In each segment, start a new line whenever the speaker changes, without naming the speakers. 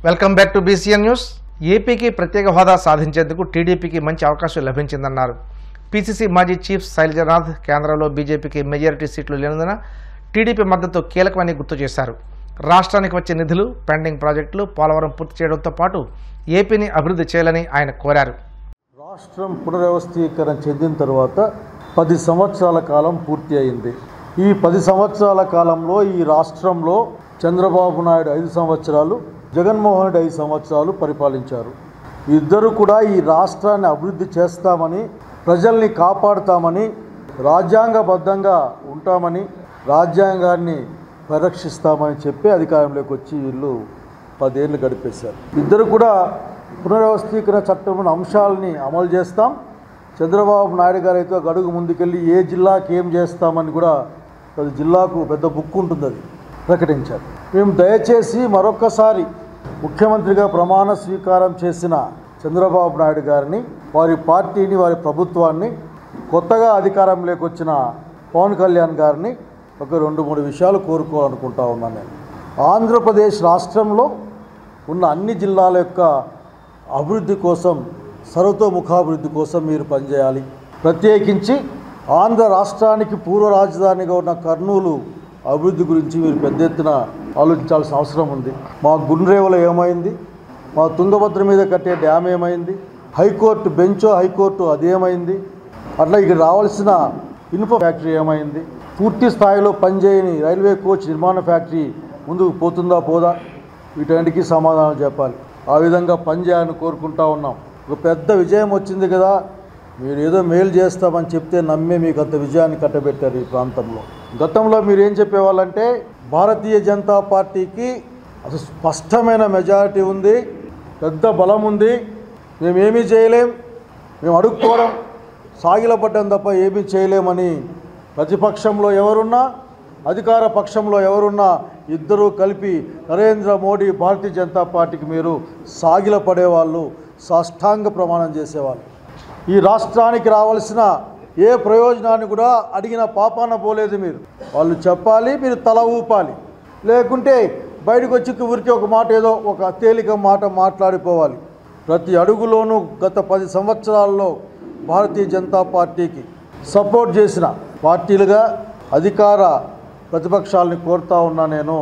welcome back to BCN news ఏపీకి ప్రత్యేక హోదా సాధించేందుకు టీడీపీకి మంచి అవకాశం లభించిందన్నారు పీసీసీ మాజీ చీఫ్ శైలజనాథ్ కేంద్రంలో బీజేపీకి మెజారిటీ సీట్లు లేనందున టీడీపీ మద్దతు కీలకమని గుర్తు చేశారు రాష్ట్రానికి వచ్చే నిధులు పెండింగ్ ప్రాజెక్టులు పోలవరం పూర్తి చేయడంతో పాటు ఏపీని అభివృద్ధి చేయాలని ఆయన కోరారు
రాష్ట్రం పునర్వ్యవస్థీకరణ చెందిన తర్వాత పది సంవత్సరాల కాలం పూర్తి అయింది ఈ పది సంవత్సరాల కాలంలో ఈ రాష్ట్రంలో చంద్రబాబు నాయుడు ఐదు సంవత్సరాలు జగన్మోహన్ రెడ్డి ఐదు సంవత్సరాలు పరిపాలించారు ఇద్దరు కూడా ఈ రాష్ట్రాన్ని అభివృద్ధి చేస్తామని ప్రజల్ని కాపాడుతామని రాజ్యాంగబద్ధంగా ఉంటామని రాజ్యాంగాన్ని పరిరక్షిస్తామని చెప్పి అధికారంలోకి వచ్చి వీళ్ళు పదేళ్ళు గడిపేశారు ఇద్దరు కూడా పునర్వ్యవస్థీకరణ చట్టంలోని అంశాలని అమలు చేస్తాం చంద్రబాబు నాయుడు గారు అయితే ఒక అడుగు ముందుకెళ్ళి ఏ జిల్లాకి ఏం చేస్తామని కూడా అది జిల్లాకు పెద్ద బుక్ ఉంటుంది అది ప్రకటించారు మేము దయచేసి మరొక్కసారి ముఖ్యమంత్రిగా ప్రమాణ స్వీకారం చేసిన చంద్రబాబు నాయుడు గారిని వారి పార్టీని వారి ప్రభుత్వాన్ని కొత్తగా అధికారంలోకి వచ్చిన పవన్ కళ్యాణ్ గారిని ఒక రెండు మూడు విషయాలు కోరుకోవాలనుకుంటా ఉన్నాను నేను ఆంధ్రప్రదేశ్ రాష్ట్రంలో ఉన్న అన్ని జిల్లాల యొక్క అభివృద్ధి కోసం సర్వతోముఖాభివృద్ధి కోసం మీరు పనిచేయాలి ప్రత్యేకించి ఆంధ్ర రాష్ట్రానికి పూర్వ రాజధానిగా ఉన్న కర్నూలు అభివృద్ధి గురించి మీరు పెద్ద ఎత్తున ఆలోచించాల్సిన అవసరం ఉంది మా గుండ్రేవలో ఏమైంది మా తుంగభద్ర మీద కట్టే డ్యామ్ ఏమైంది హైకోర్టు బెంచో హైకోర్టు అదేమైంది అట్లా ఇక్కడ రావాల్సిన ఇనుప ఫ్యాక్టరీ ఏమైంది పూర్తి స్థాయిలో పనిచేయని రైల్వే కోచ్ నిర్మాణ ఫ్యాక్టరీ ముందుకు పోతుందా పోదా వీటన్నిటికీ సమాధానం చెప్పాలి ఆ విధంగా పనిచేయాలని కోరుకుంటా ఉన్నాం ఒక పెద్ద విజయం వచ్చింది కదా మీరు ఏదో మేలు చేస్తామని చెప్తే నమ్మే మీకు అంత విజయాన్ని కట్టబెట్టారు ఈ ప్రాంతంలో గతంలో మీరు ఏం చెప్పేవాళ్ళంటే భారతీయ జనతా పార్టీకి అసలు స్పష్టమైన మెజారిటీ ఉంది పెద్ద బలం ఉంది మేమేమీ చేయలేం మేము అడుక్కోవడం సాగిలపడ్డం తప్ప ఏమీ చేయలేమని ప్రతిపక్షంలో ఎవరున్నా అధికార పక్షంలో ఎవరున్నా ఇద్దరూ కలిపి నరేంద్ర మోడీ భారతీయ జనతా పార్టీకి మీరు సాగిల పడేవాళ్ళు సాష్టాంగ ప్రమాణం చేసేవాళ్ళు ఈ రాష్ట్రానికి రావాల్సిన ఏ ప్రయోజనాన్ని కూడా అడిగిన పాపాన పోలేదు మీరు వాళ్ళు చెప్పాలి మీరు తల ఊపాలి లేకుంటే బయటకు వచ్చి ఊరికి ఒక మాట ఏదో ఒక తేలిక మాట మాట్లాడిపోవాలి ప్రతి అడుగులోనూ గత పది సంవత్సరాల్లో భారతీయ జనతా పార్టీకి సపోర్ట్ చేసిన పార్టీలుగా అధికార ప్రతిపక్షాలని కోరుతా ఉన్నా నేను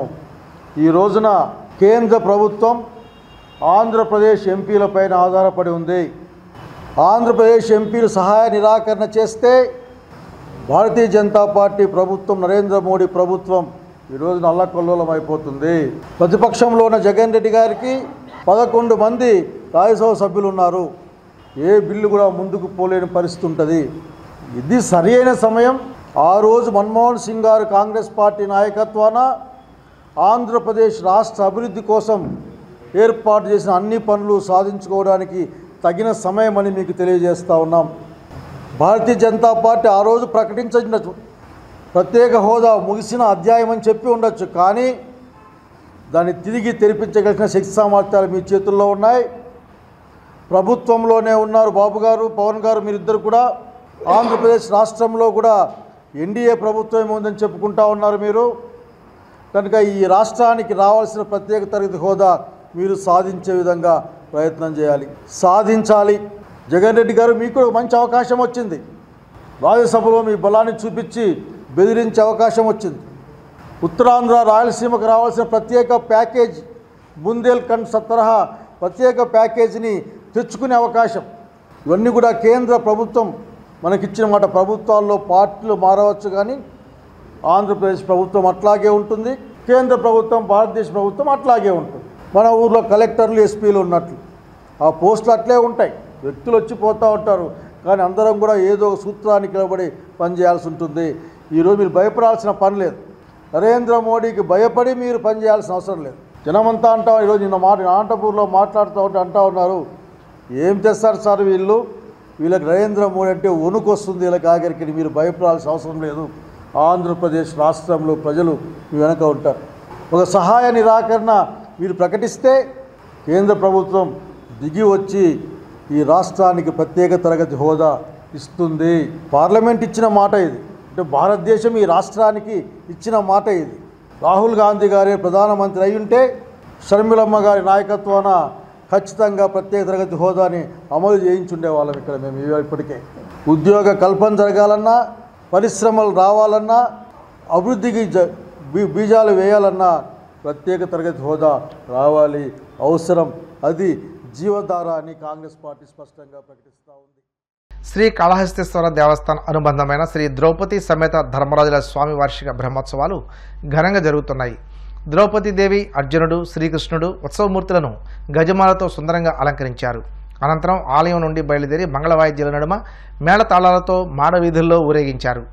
ఈ రోజున కేంద్ర ప్రభుత్వం ఆంధ్రప్రదేశ్ ఎంపీలపైన ఆధారపడి ఉంది ఆంధ్రప్రదేశ్ ఎంపీలు సహాయ నిరాకరణ చేస్తే భారతీయ జనతా పార్టీ ప్రభుత్వం నరేంద్ర మోడీ ప్రభుత్వం ఈరోజు నల్లకొల్లోలం అయిపోతుంది ప్రతిపక్షంలో ఉన్న జగన్ రెడ్డి గారికి పదకొండు మంది రాజ్యసభ సభ్యులు ఉన్నారు ఏ బిల్లు కూడా ముందుకు పోలేని పరిస్థితి ఉంటుంది ఇది సరి అయిన సమయం ఆ రోజు మన్మోహన్ సింగ్ గారు కాంగ్రెస్ పార్టీ నాయకత్వాన ఆంధ్రప్రదేశ్ రాష్ట్ర అభివృద్ధి కోసం ఏర్పాటు చేసిన అన్ని పనులు సాధించుకోవడానికి తగిన సమయం అని మీకు తెలియజేస్తా ఉన్నాం భారతీయ జనతా పార్టీ ఆ రోజు ప్రకటించిన ప్రత్యేక హోదా ముగిసిన అధ్యాయం అని చెప్పి ఉండొచ్చు కానీ దాన్ని తిరిగి తెరిపించగలిగిన శక్తి సామర్థ్యాలు మీ చేతుల్లో ఉన్నాయి ప్రభుత్వంలోనే ఉన్నారు బాబు గారు పవన్ గారు మీరిద్దరు కూడా ఆంధ్రప్రదేశ్ రాష్ట్రంలో కూడా ఎన్డీఏ ప్రభుత్వం ఉందని చెప్పుకుంటా ఉన్నారు మీరు కనుక ఈ రాష్ట్రానికి రావాల్సిన ప్రత్యేక తరగతి హోదా మీరు సాధించే విధంగా ప్రయత్నం చేయాలి సాధించాలి జగన్ రెడ్డి గారు మీకు ఒక మంచి అవకాశం వచ్చింది రాజ్యసభలో మీ బలాన్ని చూపించి బెదిరించే అవకాశం వచ్చింది ఉత్తరాంధ్ర రాయలసీమకు రావాల్సిన ప్రత్యేక ప్యాకేజ్ బుందేల్ఖండ్ తరహా ప్రత్యేక ప్యాకేజీని తెచ్చుకునే అవకాశం ఇవన్నీ కూడా కేంద్ర ప్రభుత్వం మనకిచ్చిన మాట ప్రభుత్వాల్లో పార్టీలు మారవచ్చు కానీ ఆంధ్రప్రదేశ్ ప్రభుత్వం అట్లాగే ఉంటుంది కేంద్ర ప్రభుత్వం భారతదేశ ప్రభుత్వం అట్లాగే ఉంటుంది మన ఊర్లో కలెక్టర్లు ఎస్పీలు ఉన్నట్లు ఆ పోస్టులు అట్లే ఉంటాయి వ్యక్తులు వచ్చి పోతూ ఉంటారు కానీ అందరం కూడా ఏదో ఒక సూత్రానికి నిలబడి పనిచేయాల్సి ఉంటుంది ఈరోజు మీరు భయపడాల్సిన పని లేదు నరేంద్ర మోడీకి భయపడి మీరు పనిచేయాల్సిన అవసరం లేదు జనమంతా అంటా ఈరోజు నిన్న మాట అనంతపూర్లో మాట్లాడుతూ ఉంటే అంటా ఉన్నారు ఏం చేస్తారు సార్ వీళ్ళు వీళ్ళకి నరేంద్ర మోడీ అంటే వణుకు వస్తుంది వీళ్ళకి ఆఖరికి మీరు భయపడాల్సిన అవసరం లేదు ఆంధ్రప్రదేశ్ రాష్ట్రంలో ప్రజలు మీ వెనక ఉంటారు ఒక సహాయ నిరాకరణ మీరు ప్రకటిస్తే కేంద్ర ప్రభుత్వం దిగి వచ్చి ఈ రాష్ట్రానికి ప్రత్యేక తరగతి హోదా ఇస్తుంది పార్లమెంట్ ఇచ్చిన మాట ఇది అంటే భారతదేశం ఈ రాష్ట్రానికి ఇచ్చిన మాట ఇది రాహుల్ గాంధీ గారే ప్రధానమంత్రి అయి ఉంటే షర్మిలమ్మ గారి నాయకత్వాన ఖచ్చితంగా ప్రత్యేక తరగతి హోదాని అమలు చేయించుండే వాళ్ళం ఇక్కడ మేము ఇవ- ఇప్పటికే ఉద్యోగ కల్పన జరగాలన్నా పరిశ్రమలు రావాలన్నా అభివృద్ధికి జ బీ- బీజాలు వేయాలన్నా ప్రత్యేక తరగతి హోదా రావాలి అవసరం అది జీవధార అని కాంగ్రెస్ పార్టీ స్పష్టంగా ప్రకటిస్తూ ఉంది
శ్రీ కాళహస్తీశ్వర దేవస్థానం అనుబంధమైన శ్రీ ద్రౌపది సమేత ధర్మరాజుల స్వామి వార్షిక బ్రహ్మోత్సవాలు ఘనంగా జరుగుతున్నాయి ద్రౌపదీదేవి అర్జునుడు శ్రీకృష్ణుడు ఉత్సవమూర్తులను గజమాలతో సుందరంగా అలంకరించారు అనంతరం ఆలయం నుండి బయలుదేరి మంగళవాయిద్యాల నడుమ మేళతాళాలతో మాడ వీధుల్లో ఊరేగించారు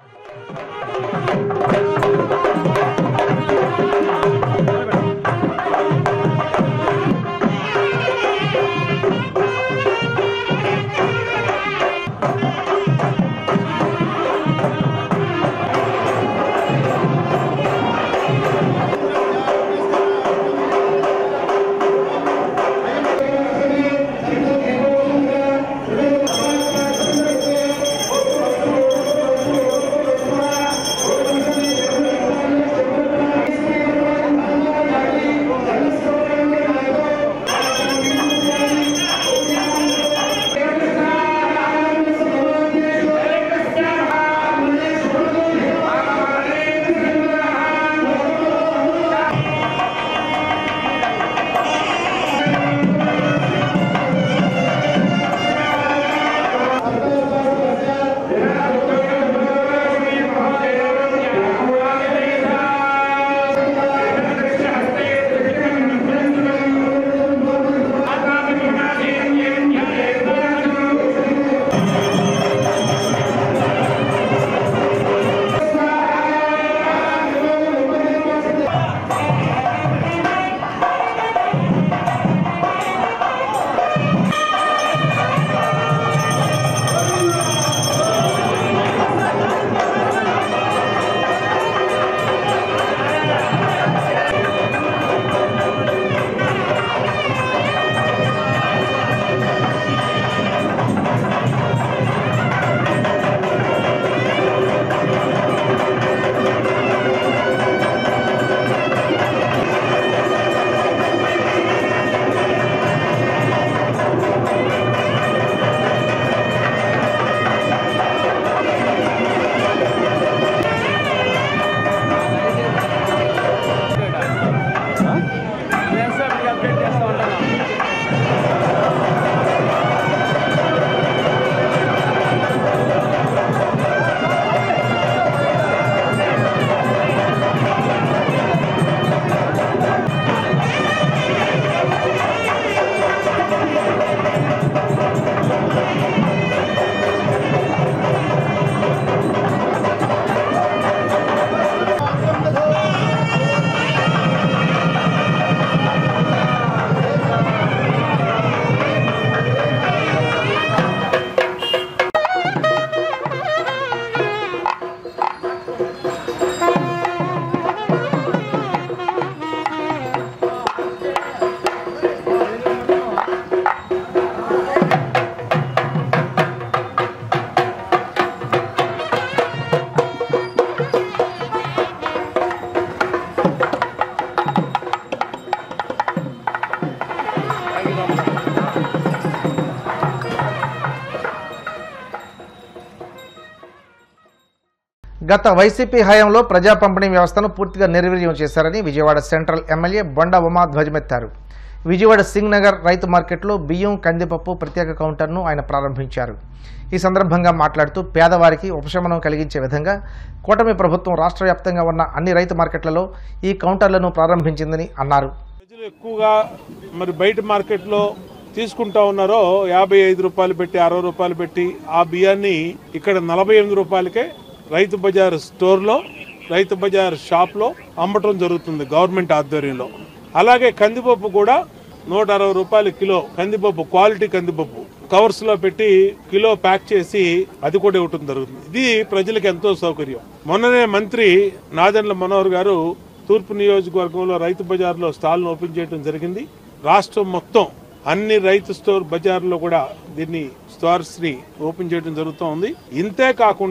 గత వైసీపీ హయాంలో ప్రజా పంపిణీ వ్యవస్థను పూర్తిగా నిర్వీర్యం చేశారని విజయవాడ సెంట్రల్ ఎమ్మెల్యే బొండ ఉమా ధ్వజమెత్తారు విజయవాడ సింగ్ నగర్ రైతు మార్కెట్లో బియ్యం కందిపప్పు ప్రత్యేక కౌంటర్ను ఆయన ప్రారంభించారు ఈ సందర్భంగా మాట్లాడుతూ పేదవారికి ఉపశమనం కలిగించే విధంగా కూటమి ప్రభుత్వం రాష్ట్ర వ్యాప్తంగా ఉన్న అన్ని రైతు మార్కెట్లలో ఈ కౌంటర్లను ప్రారంభించిందని అన్నారు
ప్రజలు ఎక్కువగా మరి బయట మార్కెట్లో తీసుకుంటా ఉన్నారో యాభై ఐదు రూపాయలు పెట్టి అరవై రూపాయలు పెట్టి ఆ బియ్యాన్ని ఇక్కడ నలభై ఎనిమిది రూపాయలకే రైతు బజార్ స్టోర్లో రైతు బజార్ షాప్లో అమ్మటం జరుగుతుంది గవర్నమెంట్ ఆధ్వర్యంలో అలాగే కందిపప్పు కూడా నూట అరవై రూపాయలు కిలో కందిపప్పు క్వాలిటీ కందిపప్పు కవర్స్ లో పెట్టి కిలో ప్యాక్ చేసి అది కూడా ఇవ్వటం జరుగుతుంది ఇది ప్రజలకు ఎంతో సౌకర్యం మొన్ననే మంత్రి నాదెండ్ల మనోహర్ గారు తూర్పు నియోజకవర్గంలో రైతు బజార్లో స్టాల్ను ఓపెన్ చేయడం జరిగింది రాష్ట్రం మొత్తం అన్ని రైతు స్టోర్ బజార్లో కూడా దీన్ని స్టోర్స్ ని ఓపెన్ చేయడం జరుగుతూ ఉంది ఇంతే కాకుండా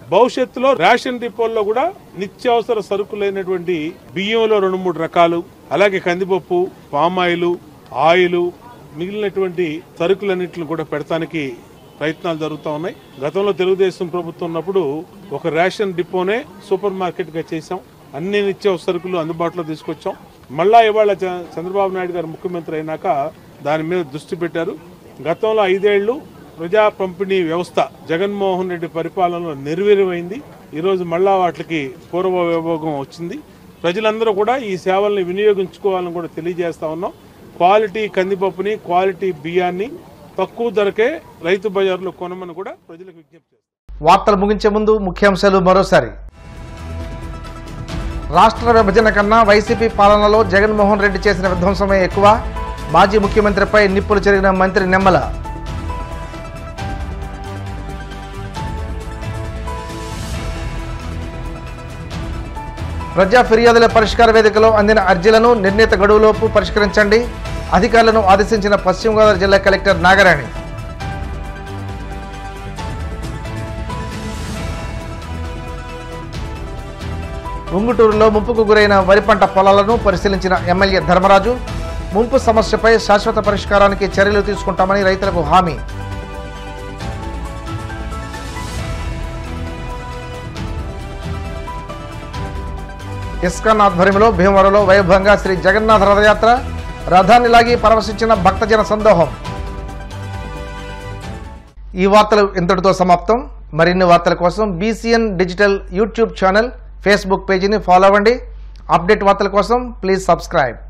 భవిష్యత్తులో రేషన్ డిపోల్లో కూడా నిత్యావసర సరుకులైనటువంటి బియ్యంలో రెండు మూడు రకాలు అలాగే కందిపప్పు పామాయిలు ఆయిల్ మిగిలినటువంటి సరుకులన్నింటిని కూడా పెడతానికి ప్రయత్నాలు జరుగుతూ ఉన్నాయి గతంలో తెలుగుదేశం ప్రభుత్వం ఉన్నప్పుడు ఒక రేషన్ డిపోనే సూపర్ మార్కెట్ గా చేశాం అన్ని నిత్యావసర సరుకులు అందుబాటులో తీసుకొచ్చాం మళ్ళా ఇవాళ చ- చంద్రబాబు నాయుడు గారు ముఖ్యమంత్రి అయినాక దాని మీద దృష్టి పెట్టారు గతంలో ఐదేళ్లు ప్రజా పంపిణీ వ్యవస్థ జగన్మోహన్ రెడ్డి పరిపాలనలో నిర్వీర్యమైంది ఈరోజు మళ్ళా వాటికి పూర్వ వైభోగం వచ్చింది ప్రజలందరూ కూడా ఈ సేవల్ని వినియోగించుకోవాలని కూడా తెలియజేస్తా ఉన్నాం క్వాలిటీ కందిపప్పుని క్వాలిటీ బియ్యాన్ని తక్కువ ధరకే రైతు బజార్లో కొనమని కూడా ప్రజలకు విజ్ఞప్తి చేస్తాం
వార్తలు ముగించే ముందు ముఖ్యాంశాలు మరోసారి రాష్ట్ర విభజన కన్నా వైసీపీ పాలనలో జగన్మోహన్ రెడ్డి చేసిన విధ్వంసమే ఎక్కువ మాజీ ముఖ్యమంత్రిపై నిప్పులు చెరిగిన మంత్రి నిమ్మల ప్రజా ఫిర్యాదుల పరిష్కార వేదికలో అందిన అర్జీలను నిర్ణీత గడువులోపు పరిష్కరించండి అధికారులను ఆదేశించిన పశ్చిమ గోదావరి జిల్లా కలెక్టర్ నాగరాణి ఉంగుటూరులో ముంపుకు గురైన వరి పంట పొలాలను పరిశీలించిన ఎమ్మెల్యే ధర్మరాజు ముంపు సమస్యపై శాశ్వత పరిష్కారానికి చర్యలు తీసుకుంటామని రైతులకు హామీ ఇస్కాన్ ఆధ్వర్యంలో భీమవరంలో వైభవంగా శ్రీ జగన్నాథ రథయాత్ర రథాన్ని లాగి పరవశించిన భక్తజన సందోహం ఈ వార్తలు ఇంతటితో సమాప్తం మరిన్ని వార్తల కోసం BCN digital YouTube channel Facebook పేజీని ఫాలో అవ్వండి అప్డేట్ వార్తల కోసం ప్లీజ్ సబ్స్క్రైబ్